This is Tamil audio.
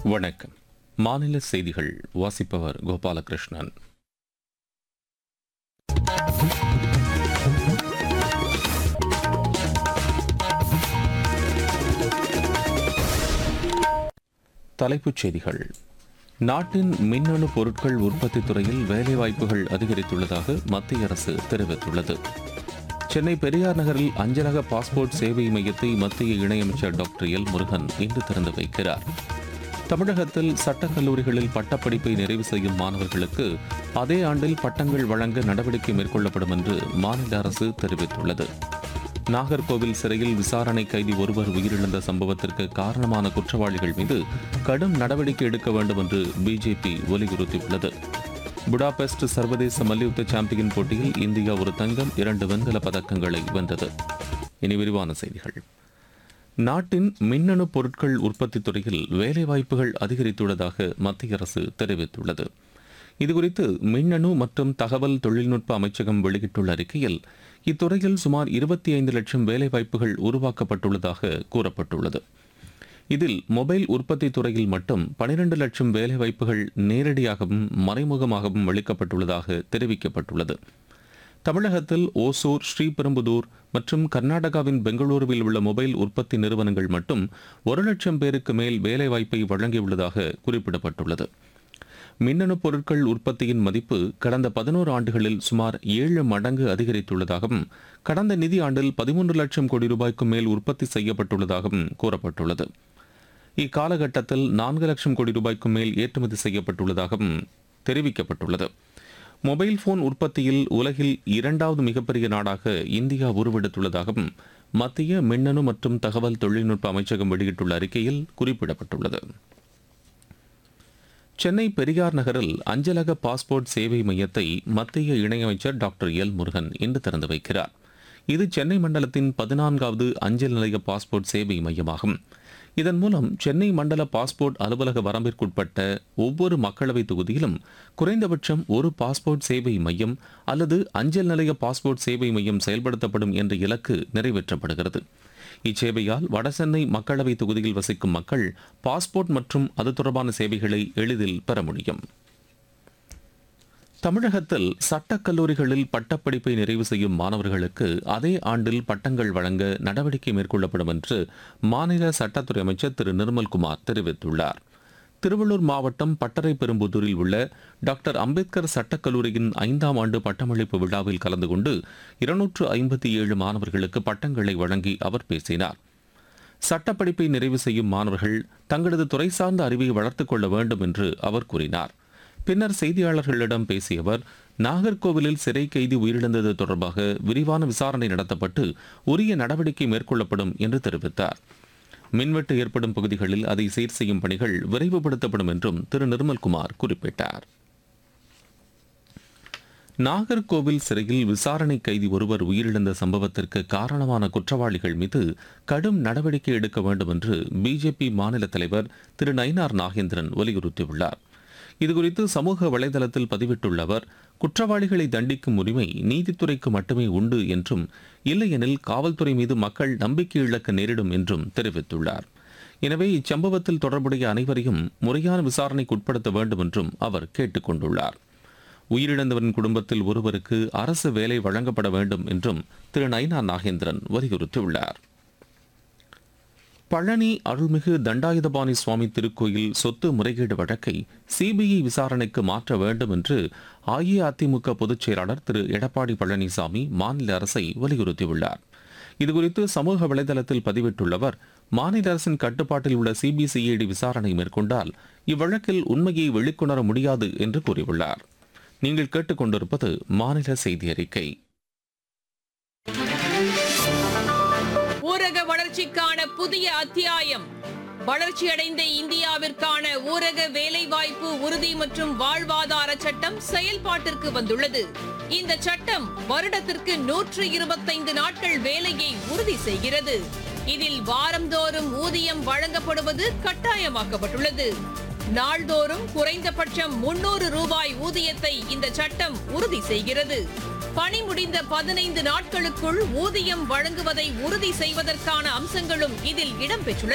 வணக்கம் மாநில செய்திகள் வாசிப்பவர் கோபாலகிருஷ்ணன் தலைப்புச் செய்திகள் நாட்டின் மின்னணு பொருட்கள் உற்பத்தி துறையில் வேலைவாய்ப்புகள் அதிகரித்துள்ளதாக மத்திய அரசு தெரிவித்துள்ளது சென்னை பெரியார் நகரில் அஞ்சலக பாஸ்போர்ட் சேவை மையத்தை மத்திய இணையமைச்சர் டாக்டர் எல் முருகன் இன்று திறந்து வைக்கிறார் தமிழகத்தில் சட்டக் கல்லூரிகளில் பட்டப்படிப்பை நிறைவு செய்யும் மாணவர்களுக்கு அதே ஆண்டில் பட்டங்கள் வழங்க நடவடிக்கை மேற்கொள்ளப்படும் என்று மாநில அரசு தெரிவித்துள்ளது நாகர்கோவில் சிறையில் விசாரணை கைதி ஒருவர் உயிரிழந்த சம்பவத்திற்கு காரணமான குற்றவாளிகள் மீது கடும் நடவடிக்கை எடுக்க வேண்டும் என்று பிஜேபி வலியுறுத்தியுள்ளது புடாபெஸ்ட் சர்வதேச மல்யுத்த சாம்பியன் போட்டியில் இந்தியா ஒரு தங்கம் இரண்டு வெண்கல பதக்கங்களை வென்றது இனி விரிவான செய்திகள் நாட்டின் மின்னணு பொருட்கள் உற்பத்தி துறையில் வேலைவாய்ப்புகள் அதிகரித்துள்ளதாக மத்திய அரசு தெரிவித்துள்ளது இதுகுறித்து மின்னணு மற்றும் தகவல் தொழில்நுட்ப அமைச்சகம் வெளியிட்டுள்ள அறிக்கையில் இத்துறையில் சுமார் இருபத்தி ஐந்து லட்சம் வேலைவாய்ப்புகள் உருவாக்கப்பட்டுள்ளதாக கூறப்பட்டுள்ளது இதில் மொபைல் உற்பத்தி துறையில் மட்டும் பனிரெண்டு லட்சம் வேலைவாய்ப்புகள் நேரடியாகவும் மறைமுகமாகவும் அளிக்கப்பட்டுள்ளதாக தெரிவிக்கப்பட்டுள்ளது தமிழகத்தில் ஓசூர் ஸ்ரீபெரும்புதூர் மற்றும் கர்நாடகாவின் பெங்களூருவில் உள்ள மொபைல் உற்பத்தி நிறுவனங்கள் மட்டும் ஒரு லட்சம் பேருக்கு மேல் வேலைவாய்ப்பை வழங்கியுள்ளதாக குறிப்பிடப்பட்டுள்ளது மின்னணு பொருட்கள் உற்பத்தியின் மதிப்பு கடந்த பதினோரு ஆண்டுகளில் சுமார் ஏழு மடங்கு அதிகரித்துள்ளதாகவும் கடந்த நிதி ஆண்டில் பதிமூன்று லட்சம் கோடி ரூபாய்க்கும் மேல் உற்பத்தி செய்யப்பட்டுள்ளதாகவும் கூறப்பட்டுள்ளது இக்காலகட்டத்தில் நான்கு லட்சம் கோடி ரூபாய்க்கும் மேல் ஏற்றுமதி செய்யப்பட்டுள்ளதாகவும் தெரிவிக்கப்பட்டுள்ளது மொபைல் போன் உற்பத்தியில் உலகில் இரண்டாவது மிகப்பெரிய நாடாக இந்தியா உருவெடுத்துள்ளதாகவும் மத்திய மின்னணு மற்றும் தகவல் தொழில்நுட்ப அமைச்சகம் வெளியிட்டுள்ள அறிக்கையில் குறிப்பிடப்பட்டுள்ளது சென்னை பெரியார் நகரில் அஞ்சலக பாஸ்போர்ட் சேவை மையத்தை மத்திய இணையமைச்சர் டாக்டர் எல் முருகன் இன்று திறந்து வைக்கிறார் இது சென்னை மண்டலத்தின் பதினான்காவது அஞ்சல் நிலைய பாஸ்போர்ட் சேவை மையமாகும் இதன் மூலம் சென்னை மண்டல பாஸ்போர்ட் அலுவலக வரம்பிற்குட்பட்ட ஒவ்வொரு மக்களவை தொகுதியிலும் குறைந்தபட்சம் ஒரு பாஸ்போர்ட் சேவை மையம் அல்லது அஞ்சல் நிலைய பாஸ்போர்ட் சேவை மையம் செயல்படுத்தப்படும் என்ற இலக்கு நிறைவேற்றப்படுகிறது இச்சேவையால் வடசென்னை மக்களவை தொகுதியில் வசிக்கும் மக்கள் பாஸ்போர்ட் மற்றும் அது தொடர்பான சேவைகளை எளிதில் பெற முடியும் தமிழகத்தில் சட்டக் கல்லூரிகளில் பட்டப்படிப்பை நிறைவு செய்யும் மாணவர்களுக்கு அதே ஆண்டில் பட்டங்கள் வழங்க நடவடிக்கை மேற்கொள்ளப்படும் என்று மாநில சட்டத்துறை அமைச்சர் திரு நிர்மல்குமார் தெரிவித்துள்ளார் திருவள்ளூர் மாவட்டம் பட்டறை பெரும்புதூரில் உள்ள டாக்டர் அம்பேத்கர் சட்டக் கல்லூரியின் ஐந்தாம் ஆண்டு பட்டமளிப்பு விழாவில் கலந்து கொண்டு இருநூற்று ஐம்பத்தி ஏழு மாணவர்களுக்கு பட்டங்களை வழங்கி அவர் பேசினார் சட்டப்படிப்பை நிறைவு செய்யும் மாணவர்கள் தங்களது துறை சார்ந்த அறிவை வளர்த்துக் கொள்ள வேண்டும் என்று அவர் கூறினார் பின்னர் செய்தியாளர்களிடம் பேசிய அவர் நாகர்கோவிலில் சிறை கைதி உயிரிழந்தது தொடர்பாக விரிவான விசாரணை நடத்தப்பட்டு உரிய நடவடிக்கை மேற்கொள்ளப்படும் என்று தெரிவித்தார் மின்வெட்டு ஏற்படும் பகுதிகளில் அதை சீர் செய்யும் பணிகள் விரைவுபடுத்தப்படும் என்றும் திரு நிர்மல்குமார் குறிப்பிட்டார் நாகர்கோவில் சிறையில் விசாரணை கைதி ஒருவர் உயிரிழந்த சம்பவத்திற்கு காரணமான குற்றவாளிகள் மீது கடும் நடவடிக்கை எடுக்க வேண்டும் என்று பிஜேபி மாநில தலைவர் திரு நயினார் நாகேந்திரன் வலியுறுத்தியுள்ளார் இதுகுறித்து சமூக வலைதளத்தில் பதிவிட்டுள்ள அவர் குற்றவாளிகளை தண்டிக்கும் உரிமை நீதித்துறைக்கு மட்டுமே உண்டு என்றும் இல்லையெனில் காவல்துறை மீது மக்கள் நம்பிக்கை இழக்க நேரிடும் என்றும் தெரிவித்துள்ளார் எனவே இச்சம்பவத்தில் தொடர்புடைய அனைவரையும் முறையான விசாரணைக்கு உட்படுத்த வேண்டும் என்றும் அவர் கேட்டுக் கொண்டுள்ளார் உயிரிழந்தவரின் குடும்பத்தில் ஒருவருக்கு அரசு வேலை வழங்கப்பட வேண்டும் என்றும் திரு நைனா நாகேந்திரன் வலியுறுத்தியுள்ளார் பழனி அருள்மிகு தண்டாயுதபாணி சுவாமி திருக்கோயில் சொத்து முறைகேடு வழக்கை சிபிஐ விசாரணைக்கு மாற்ற வேண்டும் என்று அஇஅதிமுக பொதுச் செயலாளர் திரு எடப்பாடி பழனிசாமி மாநில அரசை வலியுறுத்தியுள்ளார் இதுகுறித்து சமூக வலைதளத்தில் பதிவிட்டுள்ளவர் மாநில அரசின் கட்டுப்பாட்டில் உள்ள சிபிசிஐடி விசாரணை மேற்கொண்டால் இவ்வழக்கில் உண்மையை வெளிக்கொணர முடியாது என்று கூறியுள்ளார் நீங்கள் கேட்டுக்கொண்டிருப்பது மாநில செய்தி அறிக்கை ஊரக வளர்ச்சிக்கான புதிய அத்தியாயம் வளர்ச்சியடைந்த இந்தியாவிற்கான ஊரக வேலைவாய்ப்பு உறுதி மற்றும் வாழ்வாதார சட்டம் செயல்பாட்டிற்கு வந்துள்ளது இந்த சட்டம் வருடத்திற்கு நூற்று இருபத்தைந்து நாட்கள் வேலையை உறுதி செய்கிறது இதில் வாரந்தோறும் ஊதியம் வழங்கப்படுவது கட்டாயமாக்கப்பட்டுள்ளது நாள்தோறும் குறைந்தபட்சம் முன்னூறு ரூபாய் ஊதியத்தை இந்த சட்டம் உறுதி செய்கிறது பணி முடிந்த பதினைந்து நாட்களுக்குள் ஊதியம் வழங்குவதை உறுதி செய்வதற்கான அம்சங்களும் இதில் இடம்பெற்றுள்ளன